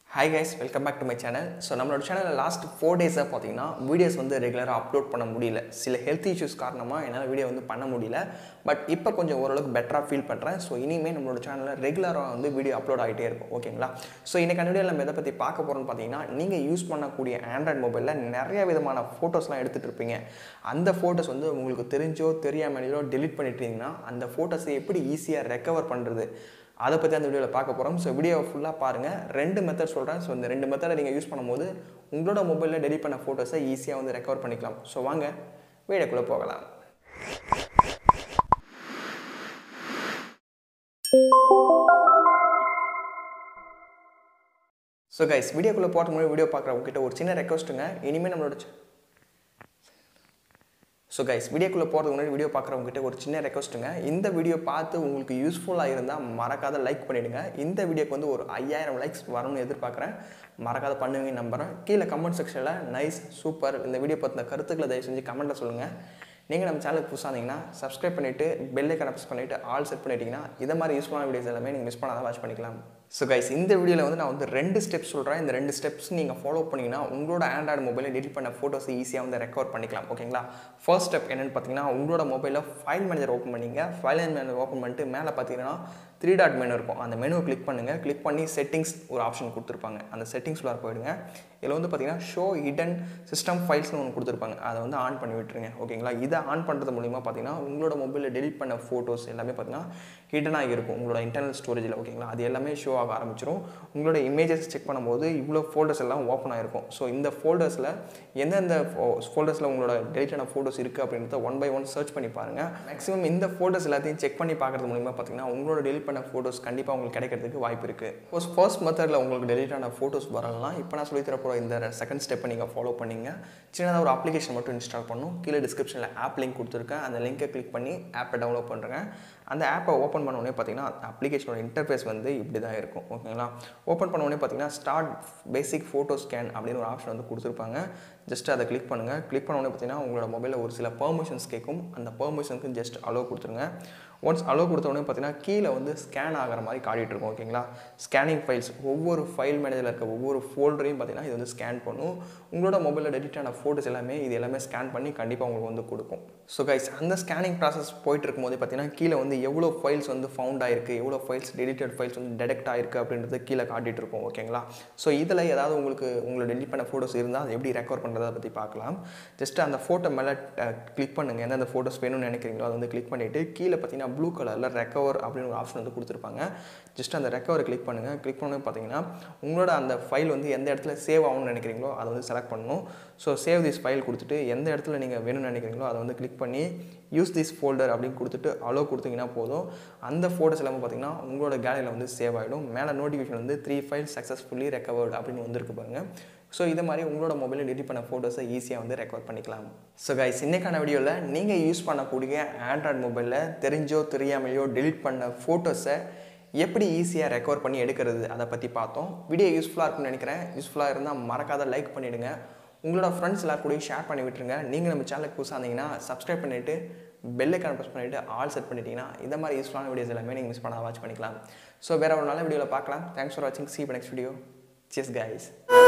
hi guys welcome back to my channel so நம்மளோட சேனலில் last four டேஸாக பார்த்தீங்கன்னா வீடியோஸ் வந்து ரெகுலராக அப்லோட் பண்ண முடியல சில ஹெல்த் இஷ்யூஸ் காரணமாக என்னால் வீடியோ வந்து பண்ண முடியல பட் இப்போ கொஞ்சம் ஓரளவுக்கு பெட்டராக ஃபீல் பண்ணுறேன் ஸோ இனிமேல் நம்மளோட சேனலில் ரெகுலராக வந்து வீடியோ அப்லோட் ஆகிட்டே இருக்கும் ஓகேங்களா ஸோ இன்றைக்கி வீடியோவில் நம்ம எதை பற்றி பார்க்க போகிறோம்னு பார்த்தீங்கன்னா நீங்கள் யூஸ் பண்ணக்கூடிய ஆண்ட்ராய்ட் மொபைலில் நிறைய விதமான ஃபோட்டோஸ்லாம் எடுத்துகிட்டு இருப்பீங்க அந்த ஃபோட்டோஸ் வந்து உங்களுக்கு தெரிஞ்சோ தெரியாமலையோ டெலிட் பண்ணிட்டீங்கன்னா அந்த ஃபோட்டோஸை எப்படி ஈஸியாக ரெக்கவர் பண்ணுறது அதை பற்றி அந்த வீடியோவில் பார்க்க போகிறோம் ஸோ வீடியோவை ஃபுல்லாக பாருங்கள் ரெண்டு மெத்தட் சொல்கிறேன் ஸோ இந்த ரெண்டு மெத்தடை நீங்கள் யூஸ் பண்ணும்போது உங்களோட மொபைலில் டெலிட் பண்ண ஃபோட்டோஸை ஈஸியாக வந்து ரெக்கவர் பண்ணிக்கலாம் ஸோ வாங்க வீடியோக்குள்ளே போகலாம் ஸோ கைஸ் வீடியோக்குள்ளே போகிற முன்னாடி வீடியோ பார்க்குறவங்ககிட்ட ஒரு சின்ன ரெக்வஸ்ட்டுங்க இனிமேல் நம்மளோட ch- ஸோ கைஸ் வீடியோக்குள்ளே போகிறதுக்கு முன்னாடி வீடியோ பார்க்குறவங்ககிட்ட ஒரு சின்ன ரெக்வஸ்ட்டுங்க இந்த வீடியோ பார்த்து உங்களுக்கு யூஸ்ஃபுல்லாக இருந்தால் மறக்காத லைக் பண்ணிவிடுங்க இந்த வீடியோக்கு வந்து ஒரு ஐயாயிரம் லைக்ஸ் வரணும்னு எதிர்பார்க்குறேன் மறக்காத பண்ணுவீங்கன்னு நம்புகிறேன் கீழே கமெண்ட் செக்ஷனில் நைஸ் சூப்பர் இந்த வீடியோ பற்றின கருத்துக்களை தயவு செஞ்சு கமெண்ட்டில் சொல்லுங்கள் நீங்கள் நம்ம சேனலுக்கு புதுசாக இருந்தீங்கன்னா சப்ஸ்கிரைப் பண்ணிவிட்டு பெல்லைக்கான ப்ரெஸ் பண்ணிவிட்டு ஆல் செட் பண்ணிட்டீங்கன்னா இதை மாதிரி யூஸ்ஃபுல்லான வீடியோஸ் எல்லாமே நீங்கள் மிஸ் பண்ணாத வாட்ச் பண்ணிக்கலாம் ஸோ கைஸ் இந்த வீடியோவில் வந்து நான் வந்து ரெண்டு ஸ்டெப்ஸ் சொல்கிறேன் இந்த ரெண்டு ஸ்டெப்ஸ் நீங்கள் ஃபாலோ பண்ணிங்கன்னா உங்களோட ஆண்ட்ராய்டு மொபைலில் டெலிட் பண்ண ஃபோட்டோஸை ஈஸியாக வந்து ரெக்கவர் பண்ணிக்கலாம் ஓகேங்களா ஃபர்ஸ்ட் ஸ்டெப் என்னென்னு பார்த்தீங்கன்னா உங்களோட மொபைலில் ஃபைல் மேனேஜர் ஓப்பன் பண்ணிங்க ஃபைல் மேனேஜர் ஓப்பன் பண்ணிட்டு மேலே பார்த்தீங்கன்னா த்ரீ டாட் மெனு இருக்கும் அந்த மெனுவை கிளிக் பண்ணுங்கள் கிளிக் பண்ணி செட்டிங்ஸ் ஒரு ஆப்ஷன் கொடுத்துருப்பாங்க அந்த செட்டிங்ஸ்ல போயிடுங்க இதில் வந்து பார்த்தீங்கன்னா ஷோ ஹிடன் சிஸ்டம் ஃபைல்ஸ்னு ஒன்று கொடுத்துருப்பாங்க அதை வந்து ஆன் பண்ணி விட்டுருங்க ஓகேங்களா இதை ஆன் பண்ணுறது மூலிமா பார்த்தீங்கன்னா உங்களோட மொபைலில் டெலிட் பண்ண ஃபோட்டோஸ் எல்லாமே பார்த்தீங்கன்னா ஹிடனாக இருக்கும் உங்களோட இன்டர்னல் ஸ்டோரேஜில் ஓகேங்களா அது எல்லாமே ஷோ ஆக ஆரம்பிச்சிடும் உங்களோட இமேஜஸ் செக் பண்ணும்போது இவ்வளோ ஃபோல்டர்ஸ் எல்லாம் ஓப்பன் ஆகிருக்கும் ஸோ இந்த ஃபோல்டர்ஸில் எந்தெந்த ஃபோல்டர்ஸில் உங்களோட டெலிட் ஆன ஃபோட்டோஸ் இருக்குது அப்படின்றத ஒன் பை ஒன் சர்ச் பண்ணி பாருங்கள் மேக்ஸிமம் இந்த ஃபோட்டோஸ் எல்லாத்தையும் செக் பண்ணி பார்க்குறது மூலிமா பார்த்தீங்கன்னா உங்களோட டெலிட் பண்ண ஃபோட்டோஸ் கண்டிப்பாக உங்களுக்கு கிடைக்கிறதுக்கு வாய்ப்பு இருக்குது ஃபர்ஸ்ட் மெத்தடில் உங்களுக்கு டெலிட் ஆன ஃபோட்டோஸ் வரலாம் இப்போ நான் சொல்லி தரப்போகிற இந்த செகண்ட் ஸ்டெப்பை நீங்கள் ஃபாலோ பண்ணீங்க சின்னதாக ஒரு அப்ளிகேஷன் மட்டும் இன்ஸ்டால் பண்ணணும் கீழே டிஸ்கிரிப்ஷனில் ஆப் லிங்க் கொடுத்துருக்கேன் அந்த லிங்கை கிளிக் பண்ணி ஆப்பை டவுன்லோட் பண்ணுறேன் அந்த ஆப்பை ஓப்பன் பண்ண உடனே பார்த்தீங்கன்னா அப்ளிகேஷனோட இன்டர்ஃபேஸ் வந்து இப்படி தான் இருக்கும் ஓகேங்களா ஓப்பன் பண்ண உடனே பார்த்தீங்கன்னா ஸ்டார்ட் பேசிக் ஃபோட்டோ ஸ்கேன் அப்படின்னு ஒரு ஆப்ஷன் வந்து கொடுத்துருப்பாங்க ஜஸ்ட் அதை கிளிக் பண்ணுங்கள் கிளிக் பண்ண உடனே பார்த்தீங்கன்னா உங்களோட மொபைலில் ஒரு சில பெர்மிஷன்ஸ் கேட்கும் அந்த பெர்மிஷனுக்கு ஜஸ்ட் அலோவ் கொடுத்துருங்க ஒன்ஸ் அலோவ் கொடுத்த உடனே பார்த்தீங்கன்னா கீழே வந்து ஸ்கேன் ஆகிற மாதிரி காட்டிகிட்டு இருக்கும் ஓகேங்களா ஸ்கேனிங் ஃபைல்ஸ் ஒவ்வொரு ஃபைல் மேனேஜரில் இருக்க ஒவ்வொரு ஃபோல்டரையும் பார்த்தீங்கன்னா இது வந்து ஸ்கேன் பண்ணும் உங்களோட மொபைலில் டெலிட் ஆன ஃபோட்டோஸ் எல்லாமே இது எல்லாமே ஸ்கேன் பண்ணி கண்டிப்பாக உங்களுக்கு வந்து கொடுக்கும் ஸோ கைஸ் அந்த ஸ்கேனிங் ப்ராசஸ் போயிட்டு இருக்கும்போது பார்த்தீங்கன்னா கீழே வந்து எவ்வளோ ஃபைல்ஸ் வந்து ஃபவுண்ட் ஆயிருக்கு எவ்வளோ ஃபைல்ஸ் டெலிட்டட் ஃபைல்ஸ் வந்து டெடெக்ட் ஆயிருக்கு அப்படின்றது கீழே காட்டிட்டு இருக்கும் ஓகேங்களா ஸோ இதில் ஏதாவது உங்களுக்கு உங்களை டெலிட் பண்ண ஃபோட்டோஸ் இருந்தால் அதை எப்படி ரெக்கவர் பண்ணுறதை பற்றி பார்க்கலாம் ஜஸ்ட் அந்த ஃபோட்டோ மேலே கிளிக் பண்ணுங்கள் எந்தெந்த ஃபோட்டோஸ் வேணும்னு நினைக்கிறீங்களோ அதை வந்து கிளிக் பண்ணிவிட்டு கீழே பார்த்தீங்கன்னா ப்ளூ கலரில் ரெக்கவர் அப்படின்னு ஒரு ஆப்ஷன் வந்து கொடுத்துருப்பாங்க ஜஸ்ட் அந்த ரெக்கவரை கிளிக் பண்ணுங்கள் கிளிக் பண்ணி பார்த்தீங்கன்னா உங்களோட அந்த ஃபைல் வந்து எந்த இடத்துல சேவ் ஆகும்னு நினைக்கிறீங்களோ அதை வந்து செலக்ட் பண்ணணும் ஸோ சேவ் திஸ் ஃபைல் கொடுத்துட்டு எந்த இடத்துல நீங்கள் வேணும்னு நினைக்கிறீங்களோ அதை வந்து கிளிக் பண்ணி யூஸ் திஸ் ஃபோல்டர் அப்படின்னு கொடுத்துட்டு அலோ கொடுத்தீங்கன்னா போதும் அந்த ஃபோட்டோஸ் எல்லாமே பார்த்தீங்கன்னா உங்களோட கேலரியில் வந்து சேவ் ஆகிடும் மேலே நோட்டிஃபிகேஷன் வந்து த்ரீ ஃபைல் சக்ஸஸ்ஃபுல்லி ரெக்கவர்டு அப்படின்னு வந்திருக்கு பாருங்க ஸோ இது மாதிரி உங்களோட மொபைலில் டெலிட் பண்ண ஃபோட்டோஸை ஈஸியாக வந்து ரெக்கவர் பண்ணிக்கலாம் ஸோ கைஸ் இன்னைக்கான வீடியோவில் நீங்கள் யூஸ் பண்ணக்கூடிய ஆண்ட்ராய்ட் மொபைலில் தெரிஞ்சோ தெரியாமலையோ டெலிட் பண்ண ஃபோட்டோஸை எப்படி ஈஸியாக ரெக்கவர் பண்ணி எடுக்கிறது அதை பற்றி பார்த்தோம் வீடியோ யூஸ்ஃபுல்லாக இருக்கும்னு நினைக்கிறேன் யூஸ்ஃபுல்லாக இருந்தால் மறக்காத லைக் பண்ணிவிடுங்க உங்களோட ஃப்ரெண்ட்ஸ் எல்லாரும் கூடயும் ஷேர் பண்ணி விட்டுருங்க நீங்கள் நம்ம சேனலுக்கு புதுசாக இருந்தீங்கன்னா சப்ஸ்கிரைப் பண்ணிவிட்டு பெல்லைக்கான ப்ரெஸ் பண்ணிவிட்டு ஆல் செட் பண்ணிட்டீங்கன்னா இந்த மாதிரி யூஸ்ஃபுல்லான வீடியோஸ் எல்லாமே நீங்கள் மிஸ் பண்ணாத வாட்ச் பண்ணிக்கலாம் ஸோ வேறு ஒரு நல்ல வீடியோவில் பார்க்கலாம் தேங்க்ஸ் ஃபார் வாட்சிங் see next video sis guys